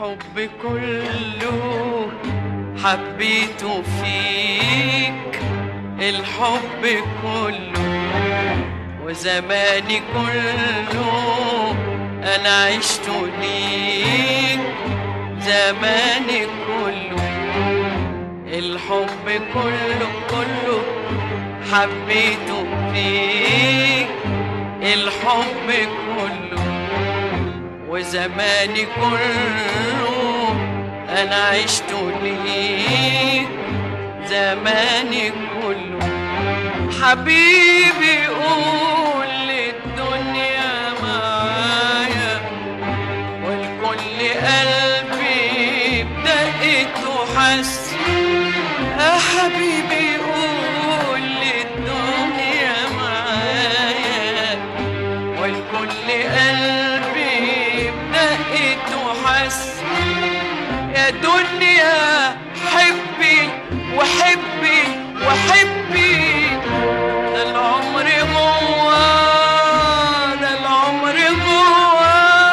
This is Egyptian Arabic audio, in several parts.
الحب كله حبيته فيك الحب كله وزماني كله انا عشت ليك زماني كله الحب كله كله حبيته فيك الحب كله وزماني كله انا عشت ليك زماني كله حبيبي قول للدنيا معايا والكل قلبي بدقته حس يا حبيبي قول للدنيا معايا والكل قلبي بدقته حس يا دنيا حبي وحبي وحبي ده العمر جوا ده العمر جوا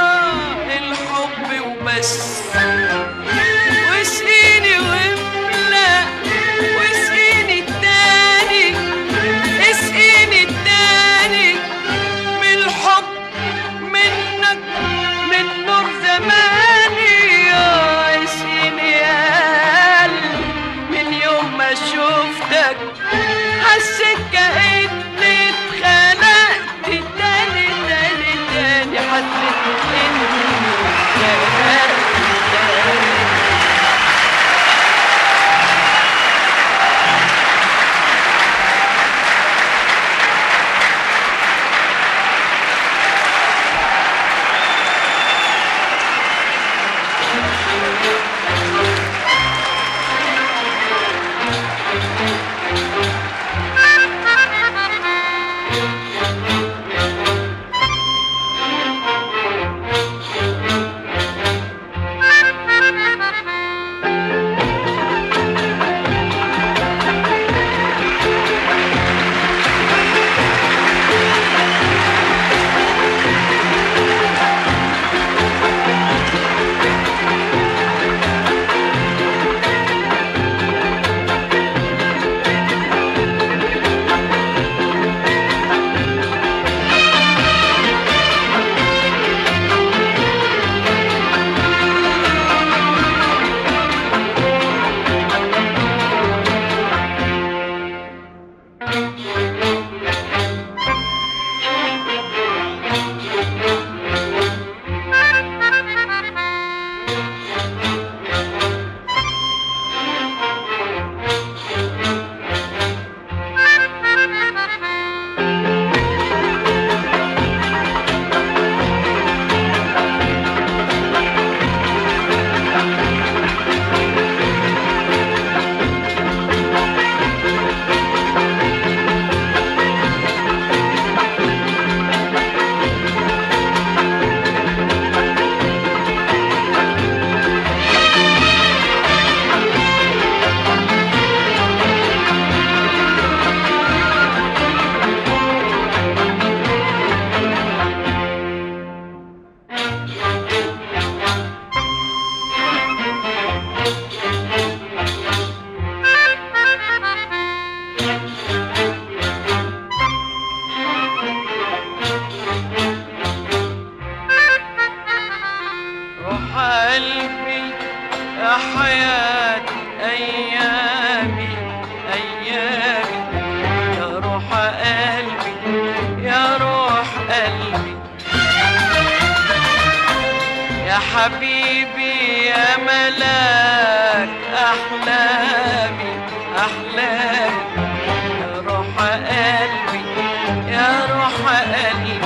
الحب وبس واسقيني واملى واسقيني التاني اسقيني التاني من الحب منك من نور زماني يا اسقيني يا قلبي من يوم ما شفتك حسيت كأني اتخلقت تاني تاني تاني حسيت اني اتخلقت تاني روح قلبي يا حياة أيامي أيامي يا روح قلبي يا روح قلبي يا حبيبي يا ملاك أحلامي أحلامي يا روح قلبي يا روح قلبي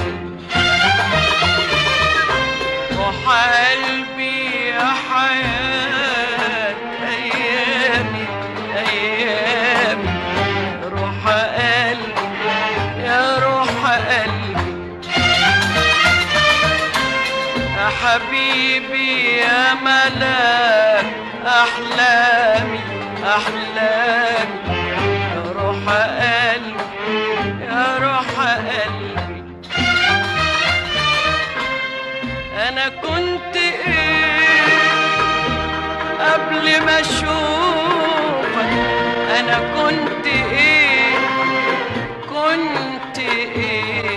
روح قلبي يا حياة أيامي أيامي روح قلبي يا روح قلبي يا حبيبي يا ملاك أحلامي أحلامي يا روح قلبي يا روح قلبي انا كنت ايه ما اشوفك انا كنت ايه كنت ايه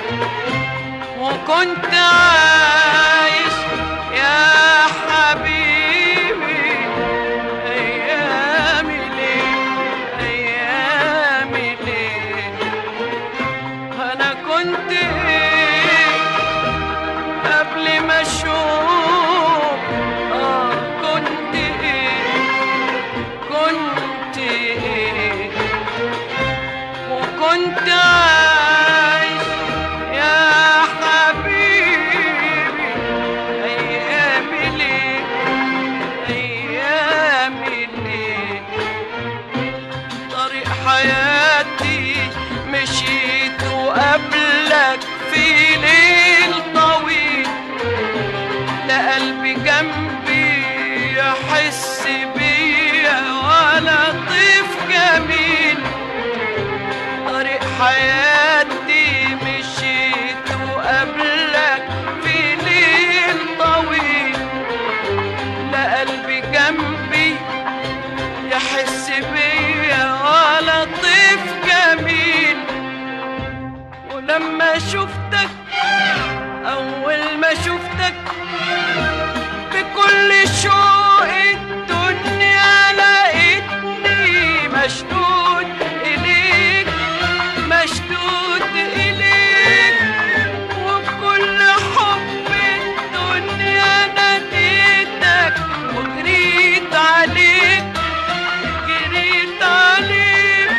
وكنت عايش يا حبيبي ايامي ليه ايامي ليه انا كنت ايه قبل ما اشوف اه كنت ايه كنت ايه وكنت عايش يا حبيبي ايامي ليه ايامي ليه طريق حياتي مشيت وقبلك في ليل طويل لا قلبي جنبي يحس بيا ولا طيف جميل طريق حياتي مشيت وقبلك في ليل طويل لا قلبي جنبي يحس بيا ولا طيف جميل ولما شفتك أول ما شفتك بكل شوق الدنيا لقيتني مشدود إليك مشدود إليك وبكل حب الدنيا ناديتك وجريت عليك جريت عليك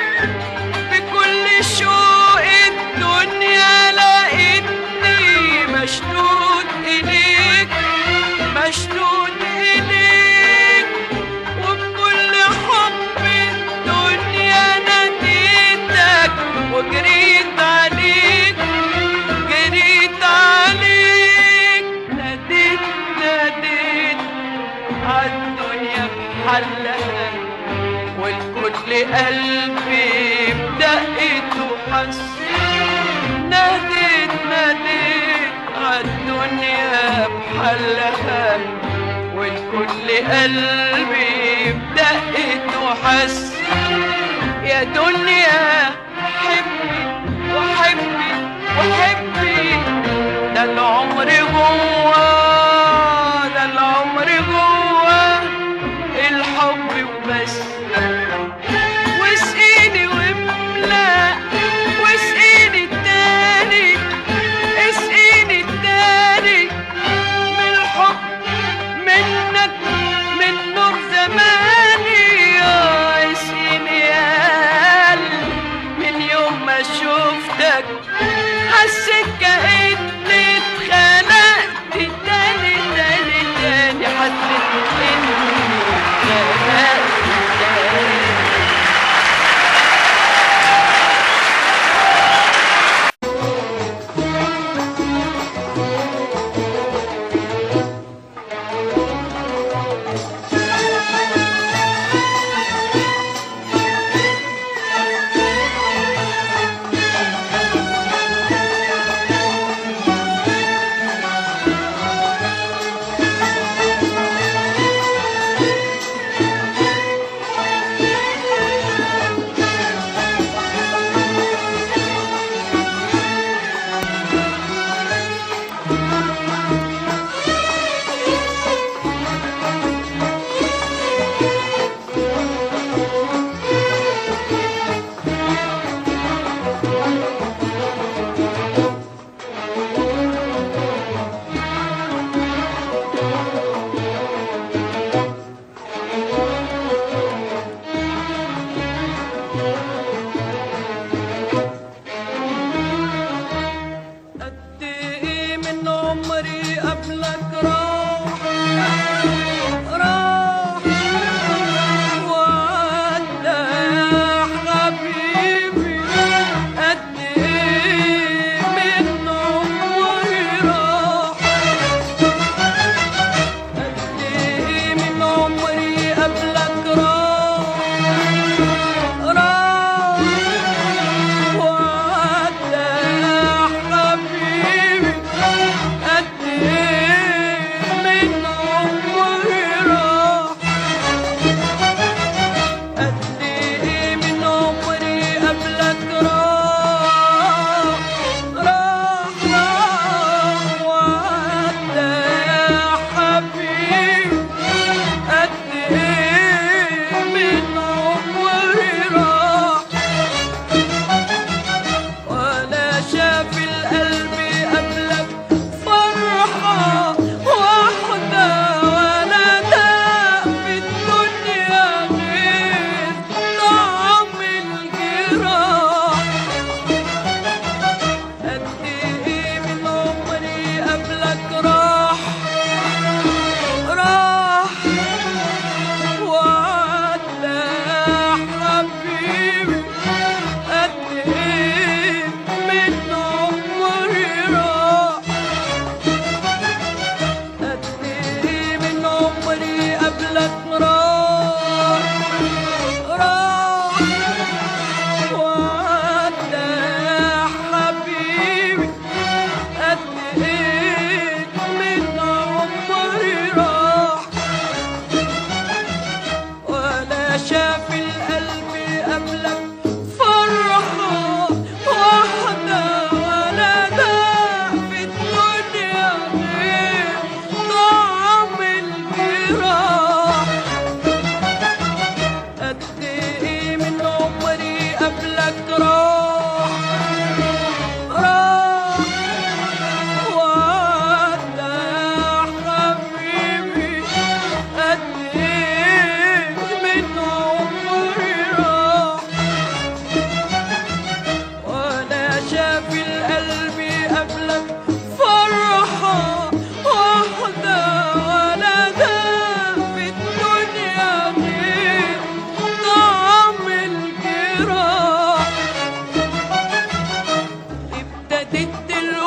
بكل شوق الدنيا لقيتني مشدود إليك مشدود إليك وبكل حب الدنيا ناديتك وجريت عليك جريت عليك ناديت ناديت عالدنيا بحلها والكل قلبي بدقته حس ناديت ناديت عالدنيا بحلها والكل قلبي بدقته حس يا دنيا حبي وحبي وحبي ده العمر جوا ده العمر جوا الحب وبس واسقيني واملا واسقيني التاني اسقيني التاني من الحب منك من نور زماني يا اسقيني يا قلبي من يوم ما شفتك حسيت كأني اتخلقت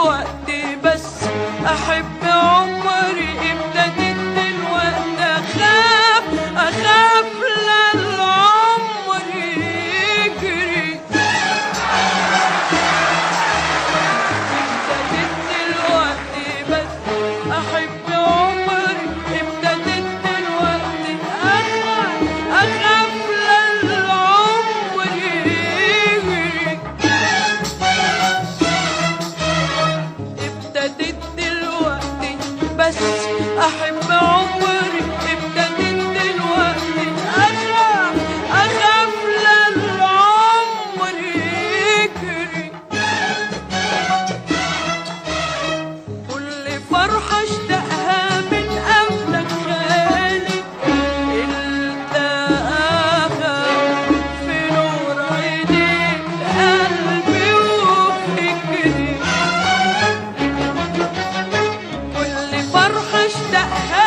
دلوقتي بس احب عمري ابتديت دلوقتي اخاف اخاف لا العمر يجري ابتديت دلوقتي بس احب عمري ابتديت دلوقتي اخاف اخاف لا العمر يجري ابتديت دلوقتي بس احب عمري ابتديت دلوقتي اخاف اخاف لا العمر يجري كل فرحة اشتقها من قبلك خالي التقاها في نور عينيك قلبي وفكري كل فرحة اشتقها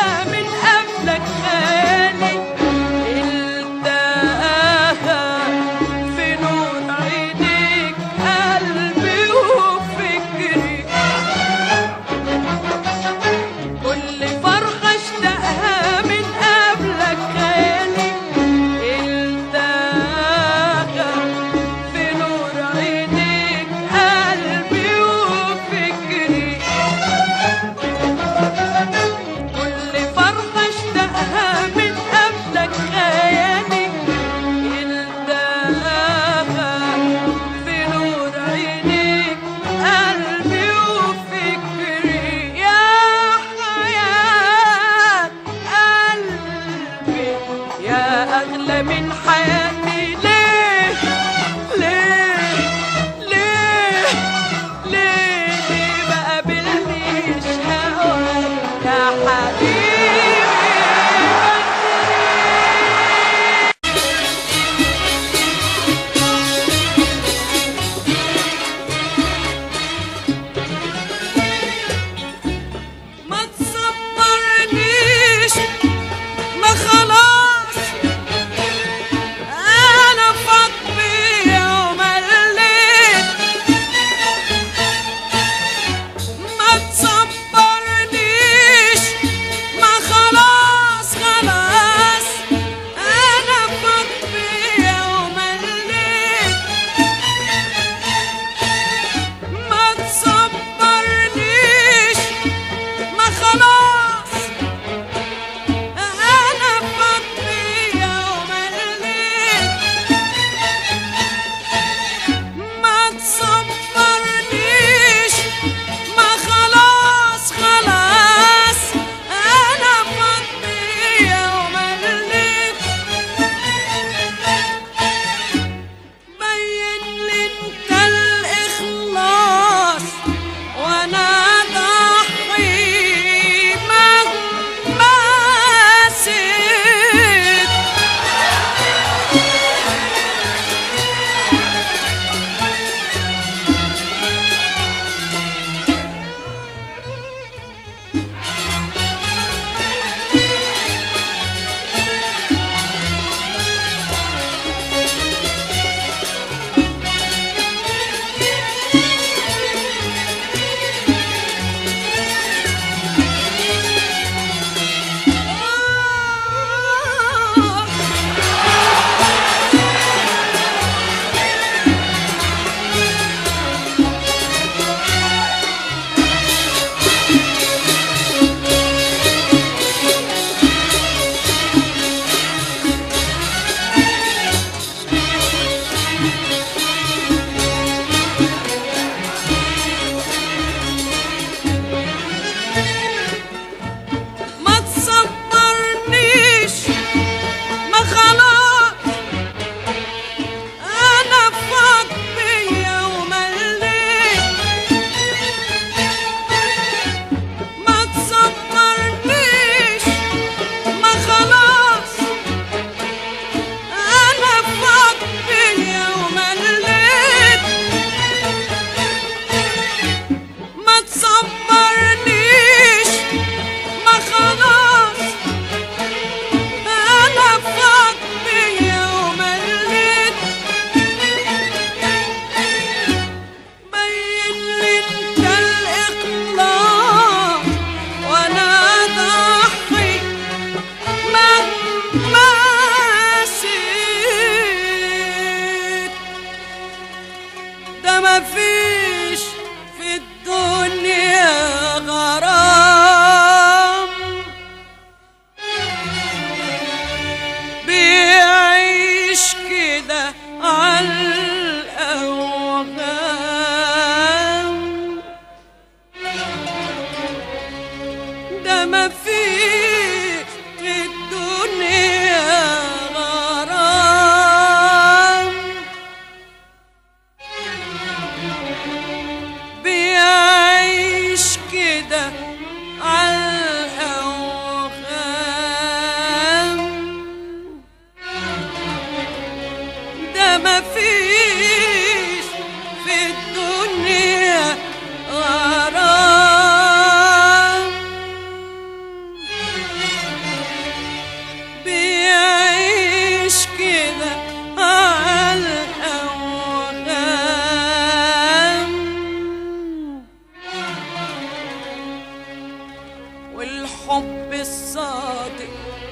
والحب الصادق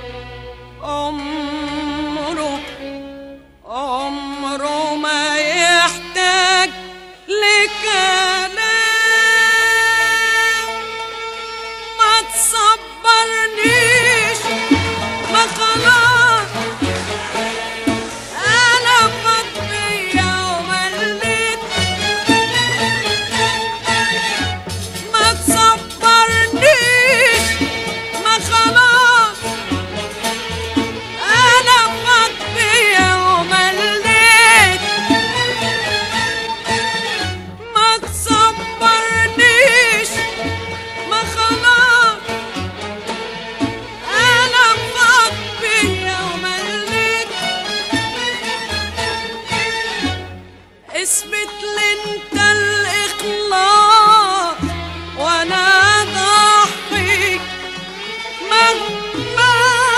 عمره عمره ما يحتاج لكلام ما تصبرنيش ما خلاص انا فضية ومليت ما تصبرنيش ما خلاص انا فضية ومليت ما تصبرنيش ما خلاص انا فضية ومليت اثبت لي انت الاخلاص وانا ضحيك مهما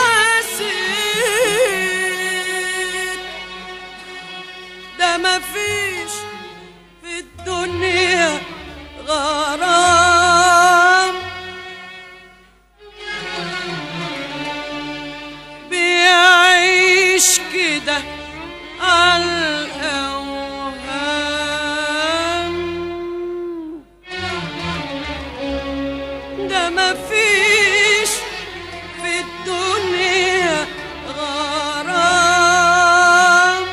سيت ده مفيش في الدنيا غرام بيعيش كده عالأوهام ده مفيش في الدنيا غرام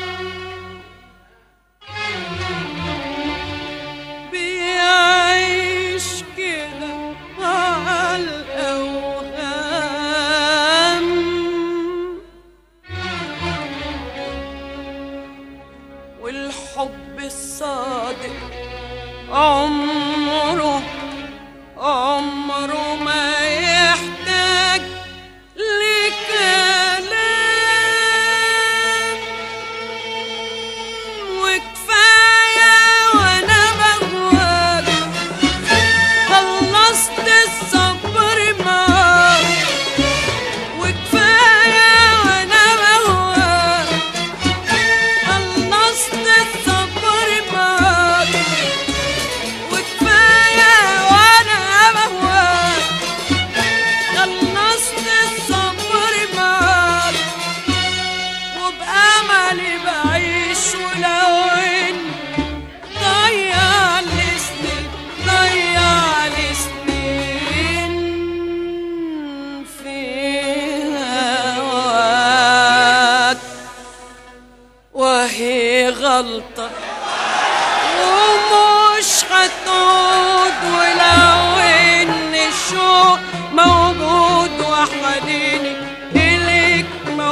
بيعيش كده عالأوهام والحب الصادق عمره عمره ما يحتاج لكلام وكفاية وانا بهواك خلصت الصبر معاك وكفاية وانا بهواك خلصت الصبر معاك وكفاية وانا بهواك خلصت الصبر معاك وبأملي بعيش ولو إن ضيع لي سنين ضيع لي سنين في هواك وهي غلطة ومش هتعود ولو ان الشوق موجود وحنيني اليك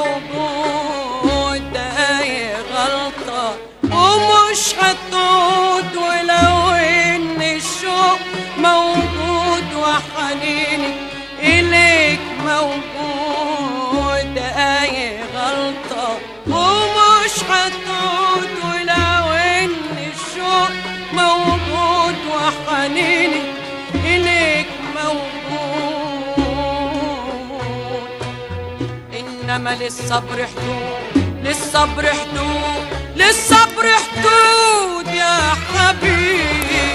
موجود هي غلطة ومش هتعود ولو ان الشوق موجود وحنيني اليك موجود هي غلطة ومش هتعود ولو ان الشوق موجود وحنيني إليك موجود إنما للصبر حدود للصبر حدود للصبر حدود يا حبيبي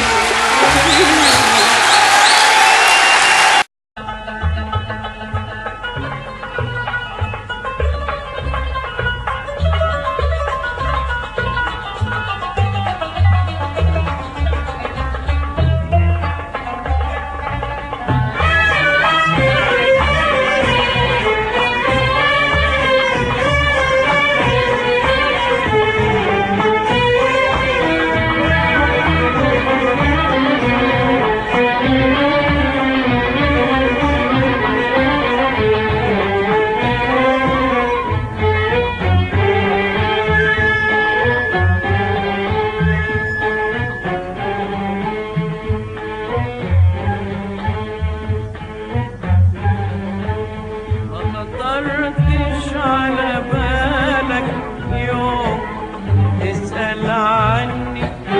ما خطرتش على بالك يوم تسأل عني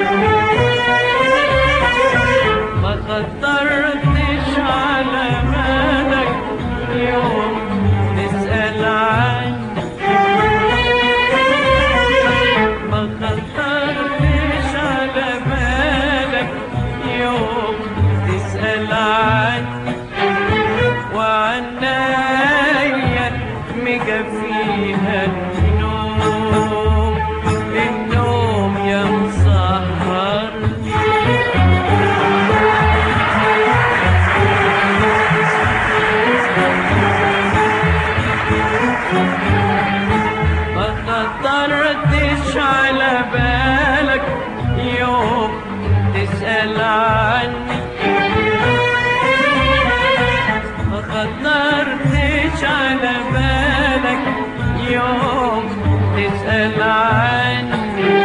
ما خطرتش على بالك يوم تسأل عني ما خطرتش على بالك يوم تسأل عني تسأل عني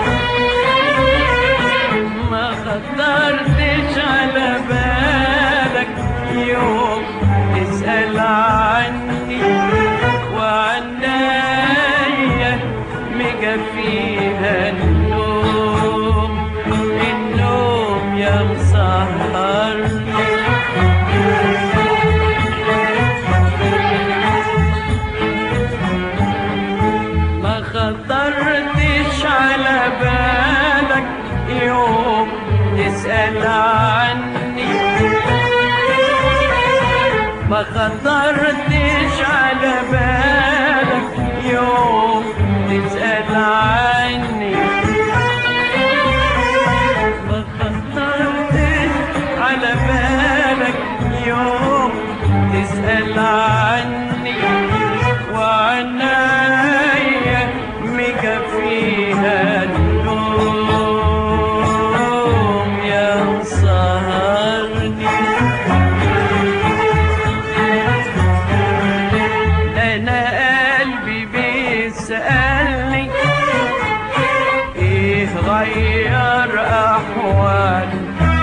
ما خطرتش على بالك يوم تسأل عني وعنايا مجفيها النوم النوم يا مسهرني ما خطرتش على بالك يوم تسأل عني ما خطرتش على بالك يوم تسأل عني ما خطرتش على بالك يوم تسأل عني وعنايا مكفيها النوم يا سهرني انا قلبي بيسألني ايه غير احوالي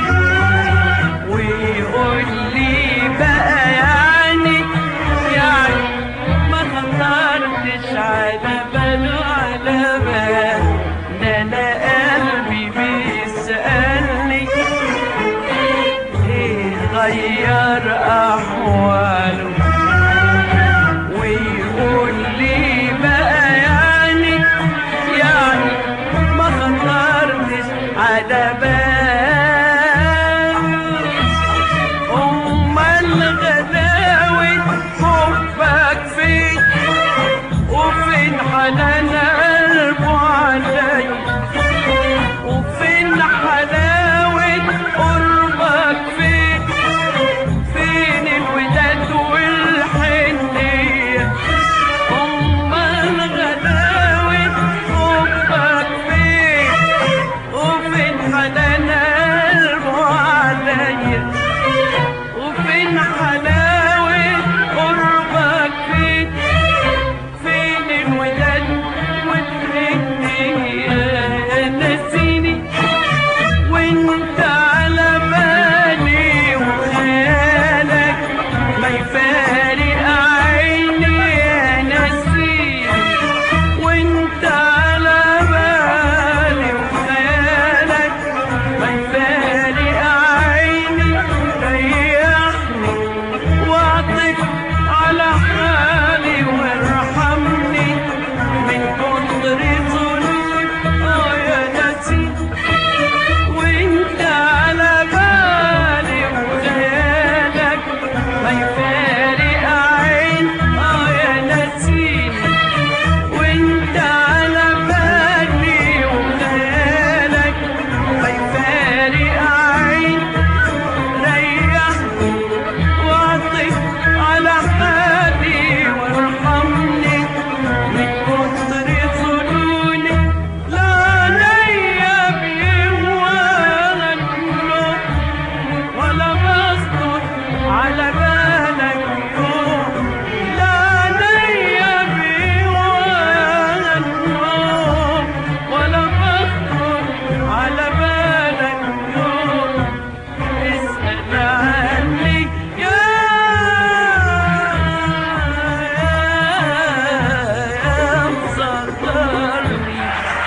ويقول لي بقى يعني يعني ما خطرتش على باله على بال ده انا قلبي بيسألني ايه غير احواله ويقول لي بقى يعني يعني ما خطرتش على باله امال غلاوة حبك فين وفين حنان قلبه علي وفين حلاوة قربك فين فين الوداد والحنية أمال غلاوة حبك فين وفين حنان قلبه عليا وفين حلاوة قربك فين فين الوداد والحنية نسيني وانت على بالي وخيالك ما يفارق عيني يا نسيني وانت على بالي وخيالك ما يفارق عيني ريحني واعطف على حالي وارحمني من كتر ظلمي اه يا نسيني وانت على بالي وخيالك ما يفارق عين اه يا نسيني وانت على بالي وخيالك ما يفارق عين ريحني واعطف على حالي وارحمني من كتر ظنوني لا ليا بيهوانا النوم ولا بصدر على بالك يوم لا ليا بيهوانا النوم ولا بصدر على بالك يوم اسأل عني يا يا مصدرني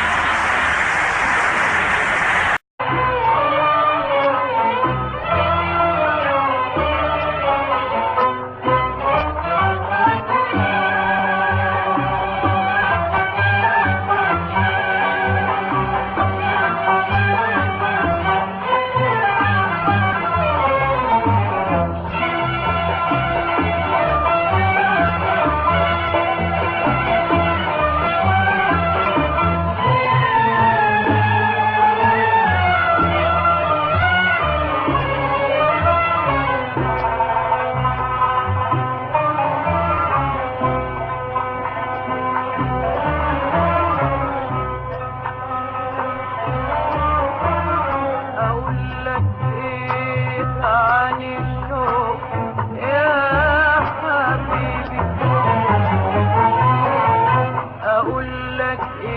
أقول لك إيه عن الشوق يا حبيبي أقول لك إيه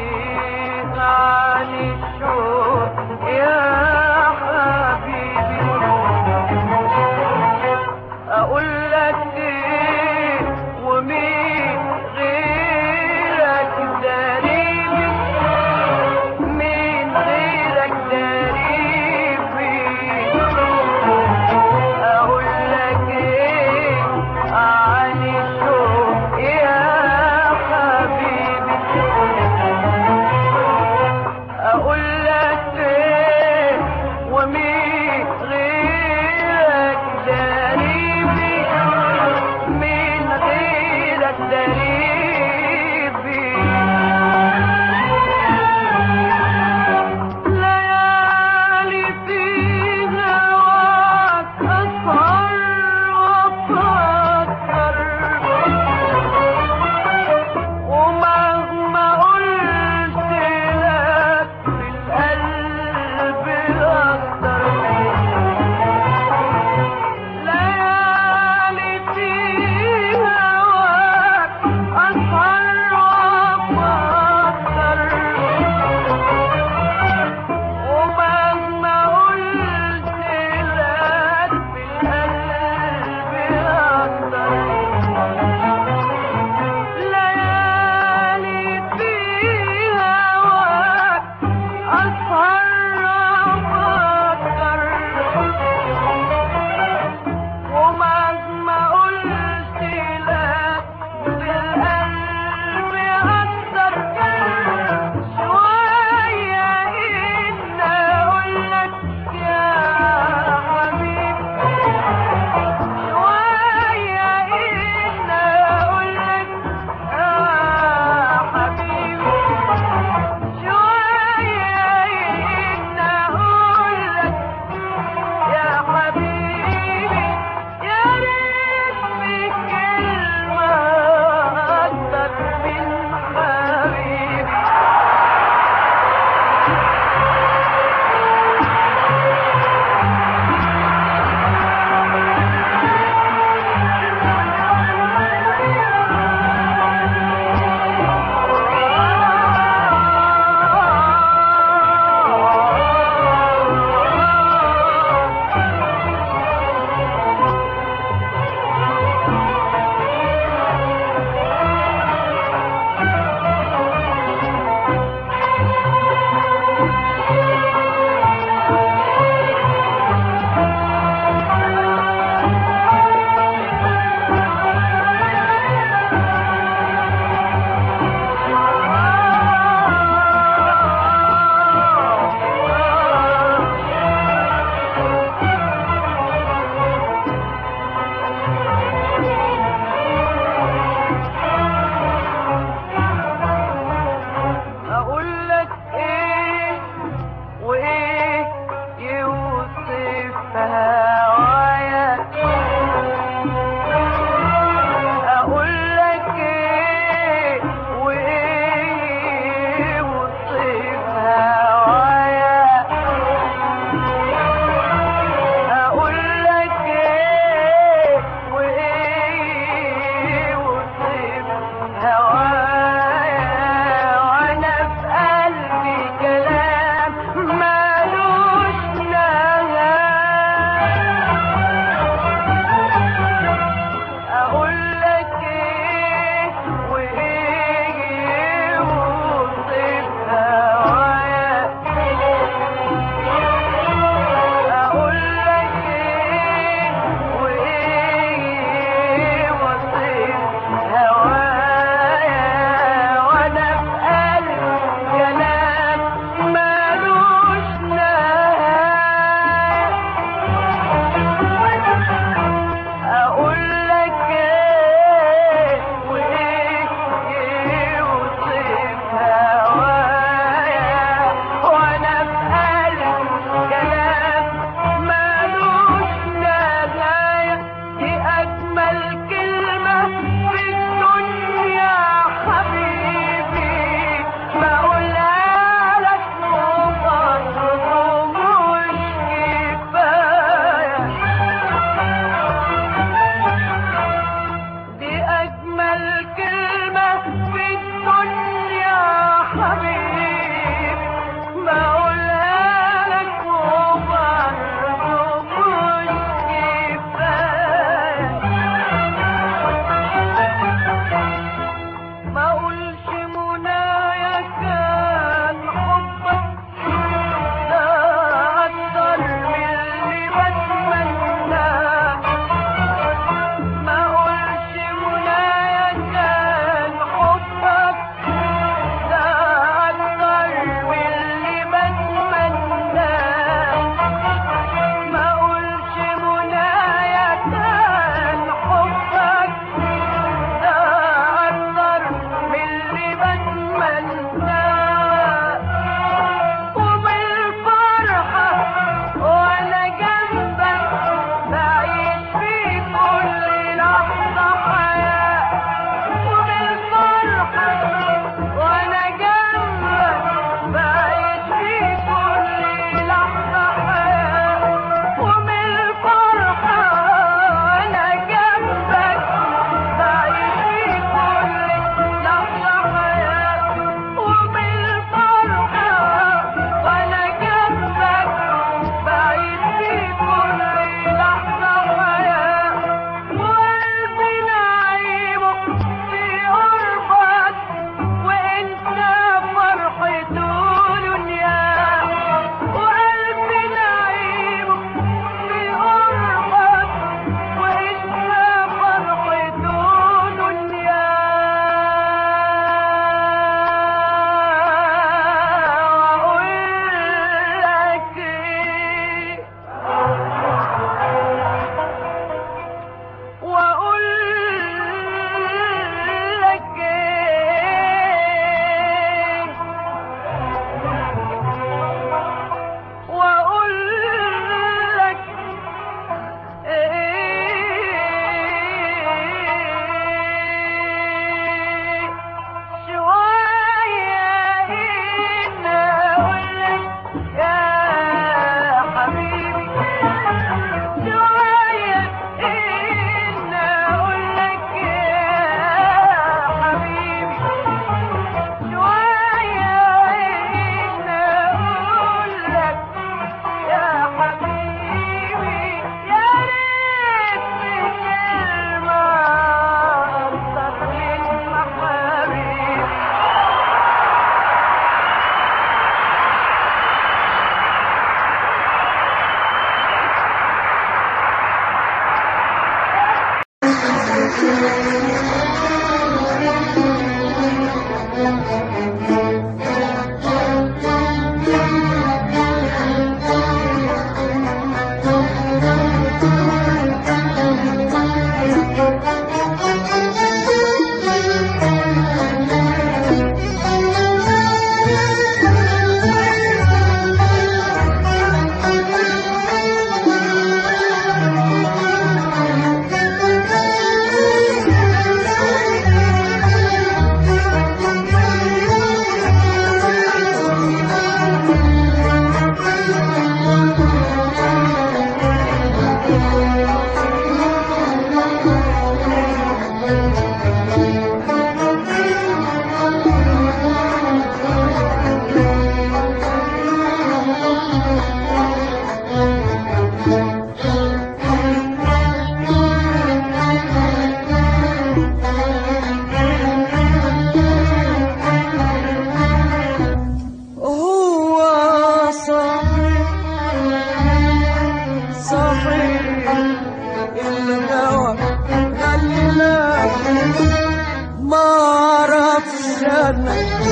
الهوى غلاك ما اعرفش انا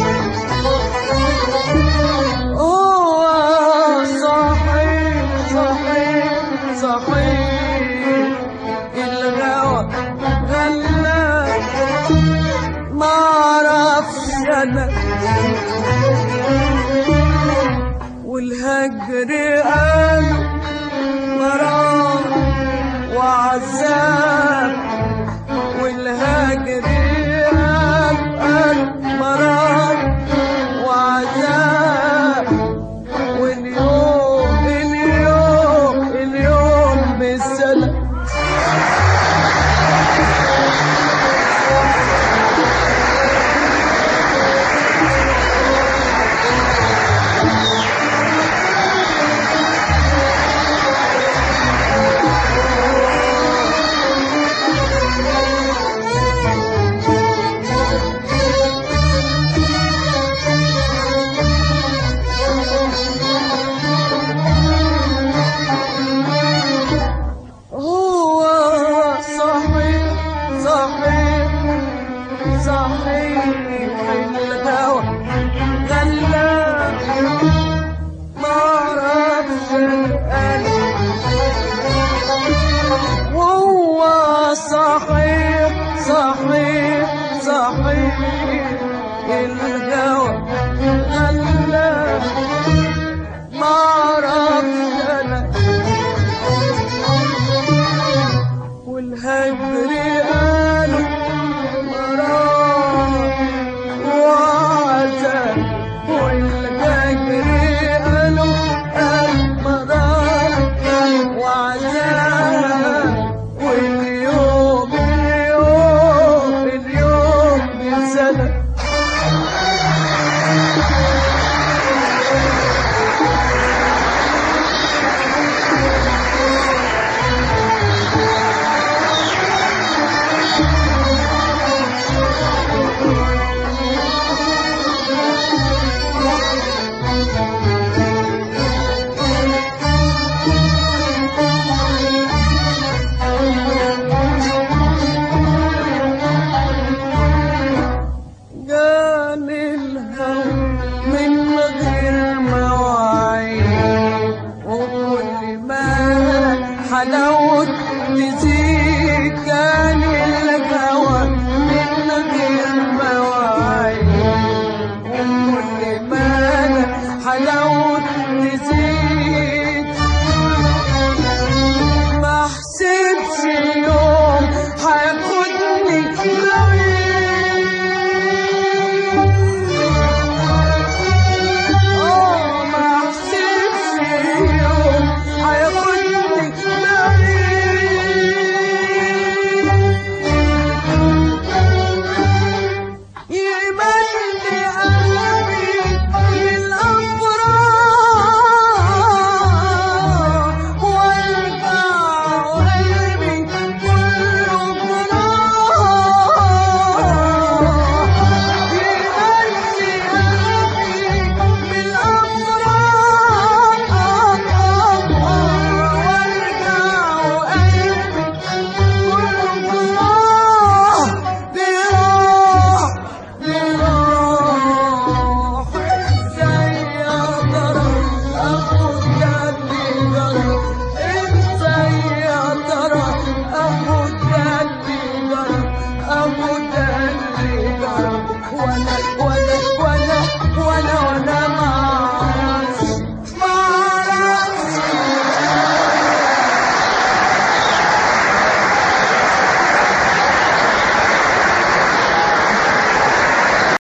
هو صحيح صحيح صحيح الهوى غلاك ما اعرفش انا والهجر قالوا مرار وعذاب والهجر قالوا مرار وعذاب واليوم اليوم اليوم بالسلام هو صحيح صحيح صحيح الهوى غلاك ما اعرفش القلب وهو صحيح صحيح صحيح الهوى غلاك ما اعرفش انا والهجر قالوا مرار وعذاب والهجر قالوا قال مرار وعذاب واليوم اليوم اليوم بسنة جاني الهوى من غير مواعيد وكل ما حلاوة تزيد